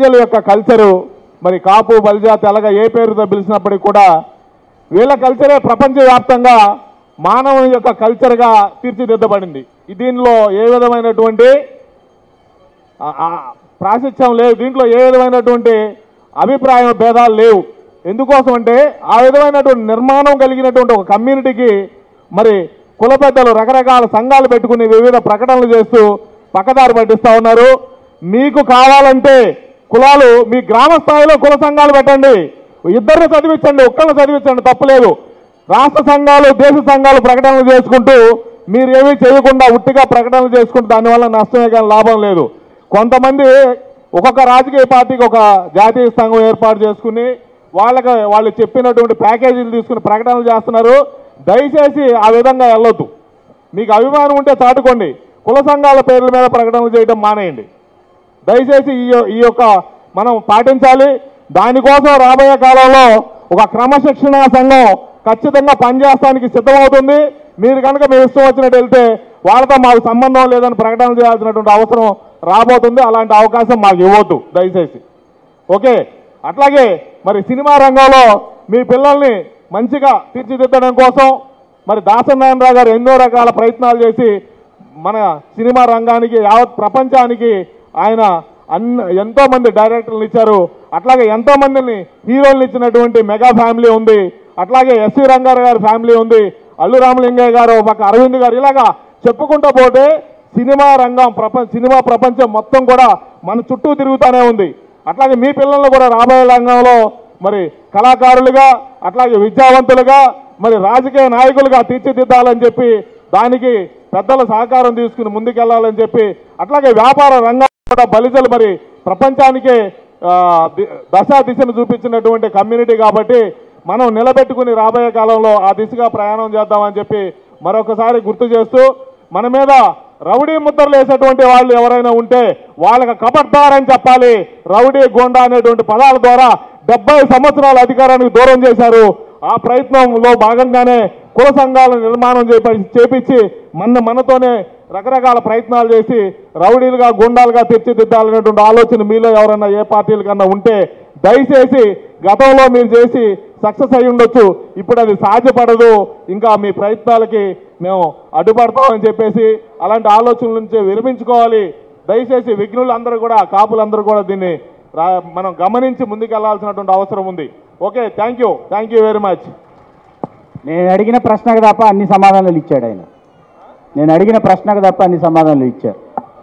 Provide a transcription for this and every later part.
ప్రజల యొక్క కల్చరు మరి కాపు బలిజా తెలగ ఏ పేరుతో పిలిచినప్పటికీ కూడా వీళ్ళ కల్చరే ప్రపంచవ్యాప్తంగా మానవుని యొక్క కల్చర్గా తీర్చిదిద్దబడింది ఈ దీనిలో ఏ విధమైనటువంటి ఆ- ఆ ప్రాశస్త్యం లేదు దీంట్లో ఏ విధమైనటువంటి అభిప్రాయం భేదాలు లేవు ఎందుకోసం అంటే ఆ విధమైనటువంటి నిర్మాణం కలిగినటువంటి ఒక కమ్యూనిటీకి మరి కుల పెద్దలు రకరకాల సంఘాలు పెట్టుకుని వివిధ ప్రకటనలు చేస్తూ పక్కదారి పట్టిస్తా ఉన్నారు మీకు కావాలంటే కులాలు మీ గ్రామ స్థాయిలో కుల సంఘాలు పెట్టండి ఇద్దరిని చదివించండి ఒక్కరిని చదివించండి తప్పులేదు రాష్ట్ర సంఘాలు దేశ సంఘాలు ప్రకటనలు చేసుకుంటూ మీరు ఏమీ చేయకుండా ఉట్టిగా ప్రకటనలు చేసుకుంటూ దానివల్ల నష్టమే కానీ లాభం లేదు కొంతమంది ఒక్కొక్క రాజకీయ పార్టీకి ఒక జాతీయ సంఘం ఏర్పాటు చేసుకుని వాళ్ళకి వాళ్ళు చెప్పినటువంటి ప్యాకేజీలు తీసుకుని ప్రకటనలు చేస్తున్నారు దయచేసి ఆ విధంగా వెళ్ళొద్దు మీకు అభిమానం ఉంటే చాటుకోండి కుల సంఘాల పేర్ల మీద ప్రకటనలు చేయడం మానేయండి దయచేసి ఈ యొ- ఈ యొక్క మనం పాటించాలి దానికోసం రాబోయే కాలంలో ఒక క్రమశిక్షణ సంఘం ఖచ్చితంగా పనిచేస్తానికి సిద్ధమవుతుంది మీరు కనుక మీ ఇష్టం వచ్చినట్టు వెళ్తే వాళ్ళతో మాకు సంబంధం లేదని ప్రకటన చేయాల్సినటువంటి అవసరం రాబోతుంది అలాంటి అవకాశం మాకు ఇవ్వద్దు దయచేసి ఓకే అట్లాగే మరి సినిమా రంగంలో మీ పిల్లల్ని మంచిగా తీర్చిదిద్దడం కోసం మరి దాసనారాయణరావు గారు ఎన్నో రకాల ప్రయత్నాలు చేసి మన సినిమా రంగానికి యావత్ ప్రపంచానికి ఆయన అన్న ఎంతో మంది డైరెక్టర్లు ఇచ్చారు అట్లాగే ఎంతో మందిని హీరోలు ఇచ్చినటువంటి మెగా ఫ్యామిలీ ఉంది అట్లాగే ఎస్వి రంగారావు గారి ఫ్యామిలీ ఉంది అల్లు రామలింగయ్య గారు ఒక పక్క అరవింద్ గారు ఇలాగా చెప్పుకుంటూ పోతే సినిమా రంగం ప్రపంచ సినిమా ప్రపంచం మొత్తం కూడా మన చుట్టూ తిరుగుతూనే ఉంది అట్లాగే మీ పిల్లలు కూడా రాబోయే రంగంలో మరి కళాకారులుగా అట్లాగే విద్యావంతులుగా మరి రాజకీయ నాయకులుగా తీర్చిదిద్దాలని చెప్పి దానికి పెద్దల సహకారం తీసుకుని ముందుకెళ్లాలని చెప్పి అట్లాగే వ్యాపార రంగం కూడా బలిజలు మరి ప్రపంచానికే ఆ, ది- దశ దిశను చూపించినటువంటి కమ్యూనిటీ కాబట్టి మనం నిలబెట్టుకుని రాబోయే కాలంలో ఆ దిశగా ప్రయాణం చేద్దామని చెప్పి మరొకసారి గుర్తు చేస్తూ మన మీద రౌడీ ముద్రలు వేసేటువంటి వాళ్ళు ఎవరైనా ఉంటే వాళ్ళకి కబడ్దారని చెప్పాలి రౌడీ గోండా అనేటువంటి పదాల ద్వారా డెబ్బై సంవత్సరాల అధికారానికి దూరం చేశారు ఆ ప్రయత్నంలో భాగంగానే కుల సంఘాల నిర్మాణం చేప- చేపించి మన మనతోనే రకరకాల ప్రయత్నాలు చేసి రౌడీలుగా గుండాలుగా తీర్చిదిద్దాలనేటువంటి ఆలోచన మీలో ఎవరైనా ఏ పార్టీల కన్నా ఉంటే దయచేసి గతంలో మీరు చేసి సక్సెస్ అయి ఉండొచ్చు ఇప్పుడు అది సాధ్యపడదు ఇంకా మీ ప్రయత్నాలకి మేము అడ్డుపడతామని చెప్పేసి అలాంటి ఆలోచనల నుంచి విరమించుకోవాలి దయచేసి విఘ్నులందరూ కూడా కాపులందరూ కూడా దీన్ని రా- మనం గమనించి ముందుకెళ్లాల్సినటువంటి అవసరం ఉంది okay thank you thank you very much నేను అడిగిన ప్రశ్నకు తప్ప అన్ని సమాధానాలు ఇచ్చాడు ఆయన నేను అడిగిన ప్రశ్నకు తప్ప అన్ని సమాధానాలు ఇచ్చారు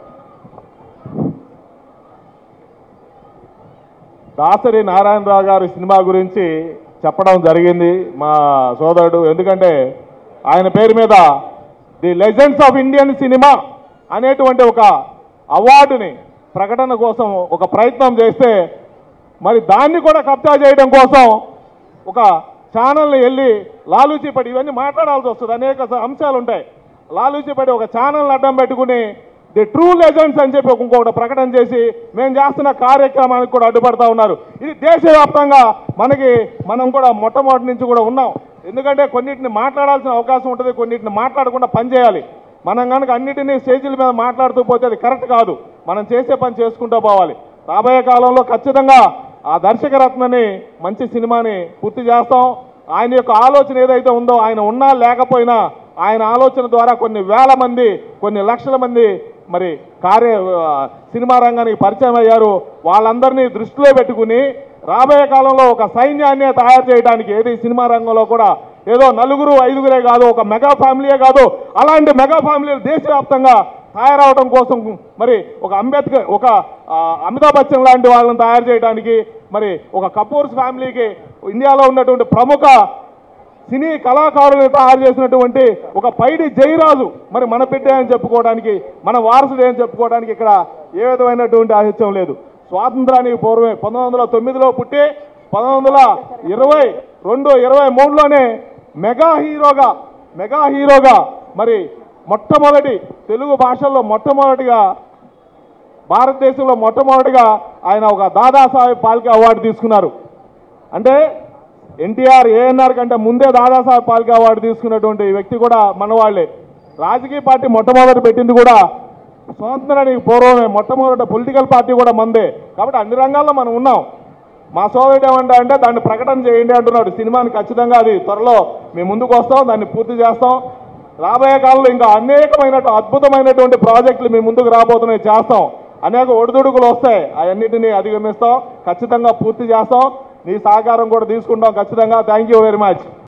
దాసరి నారాయణరావు గారి సినిమా గురించి చెప్పడం జరిగింది మా సోదరుడు ఎందుకంటే ఆయన పేరు మీద the legends of Indian cinema అనేటువంటి ఒక అవార్డుని ప్రకటన కోసం ఒక ప్రయత్నం చేస్తే మరి దాన్ని కూడా కబ్జా చేయడం కోసం ఒక ఛానల్ని వెళ్ళి లాలూచిపడి ఇవన్నీ మాట్లాడాల్సి వస్తుంది అనేక స- అంశాలు ఉంటాయి లాలూచిపడి ఒక ఛానల్ని అడ్డం పెట్టుకుని ది ట్రూ లెజెండ్స్ అని చెప్పి ఇంకొకటి ప్రకటన చేసి మేము చేస్తున్న కార్యక్రమానికి కూడా అడ్డుపడతా ఉన్నారు ఇది దేశవ్యాప్తంగా మనకి మనం కూడా మొట్టమొదటి నుంచి కూడా ఉన్నాం ఎందుకంటే కొన్నిటిని మాట్లాడాల్సిన అవకాశం ఉంటుంది కొన్నిటిని మాట్లాడకుండా పనిచేయాలి మనం కనుక అన్నిటినీ స్టేజీల మీద మాట్లాడుతూ పోతే అది కరెక్ట్ కాదు మనం చేసే పని చేసుకుంటూ పోవాలి రాబోయే కాలంలో ఖచ్చితంగా ఆ దర్శకరత్నని మంచి సినిమాని పూర్తి చేస్తాం ఆయన యొక్క ఆలోచన ఏదైతే ఉందో ఆయన ఉన్నా లేకపోయినా ఆయన ఆలోచన ద్వారా కొన్ని వేల మంది కొన్ని లక్షల మంది మరి కార్య ఆ, సినిమా రంగానికి పరిచయం అయ్యారు వాళ్ళందరినీ దృష్టిలో పెట్టుకుని రాబోయే కాలంలో ఒక సైన్యాన్ని తయారు చేయడానికి ఏది సినిమా రంగంలో కూడా ఏదో నలుగురు ఐదుగురే కాదు ఒక మెగా ఫ్యామిలీయే కాదు అలాంటి మెగా ఫ్యామిలీలు దేశవ్యాప్తంగా తయారవడం కోసం మరి ఒక అంబేద్కర్ ఒక ఆ, అమితాబ్ బచ్చన్ లాంటి వాళ్ళని తయారు చేయడానికి మరి ఒక కపూర్స్ ఫ్యామిలీకి ఇండియాలో ఉన్నటువంటి ప్రముఖ సినీ కళాకారులను తయారు చేసినటువంటి ఒక పైడి జయరాజు మరి మన బిడ్డ అని చెప్పుకోవడానికి మన వారసుడే అని చెప్పుకోవడానికి ఇక్కడ ఏ విధమైనటువంటి ఆహిత్యం లేదు స్వాతంత్రానికి పూర్వమే పంతొమ్మిది వందల తొమ్మిదిలో పుట్టి పంతొమ్మిది వందల ఇరవై రెండు ఇరవై మూడులోనే మెగా హీరోగా మెగా హీరోగా మరి మొట్టమొదటి తెలుగు భాషల్లో మొట్టమొదటిగా భారతదేశంలో మొట్టమొదటిగా ఆయన ఒక దాదాసాహెబ్ పాల్కే అవార్డు తీసుకున్నారు అంటే ఎన్టీఆర్ ఏఎన్ఆర్ కంటే ముందే దాదాసాహెబ్ పాల్కే అవార్డు తీసుకున్నటువంటి వ్యక్తి కూడా మన వాళ్ళే రాజకీయ పార్టీ మొట్టమొదటి పెట్టింది కూడా స్వాతంత్రానికి పూర్వమే మొట్టమొదట పొలిటికల్ పార్టీ కూడా మందే కాబట్టి అన్ని రంగాల్లో మనం ఉన్నాం మా సోదరుడు ఏమంటా అంటే దాన్ని ప్రకటన చేయండి అంటున్నాడు సినిమాని ఖచ్చితంగా అది త్వరలో మేము ముందుకు వస్తాం దాన్ని పూర్తి చేస్తాం రాబోయే కాలంలో ఇంకా అనేకమైన అద్భుతమైనటువంటి ప్రాజెక్టులు మీ ముందుకు రాబోతున్నాయి చేస్తాం అనేక ఒడిదుడుకులు వస్తాయి అవన్నిటిని అధిగమిస్తాం ఖచ్చితంగా పూర్తి చేస్తాం నీ సహకారం కూడా తీసుకుంటాం ఖచ్చితంగా థ్యాంక్ యూ వెరీ మచ్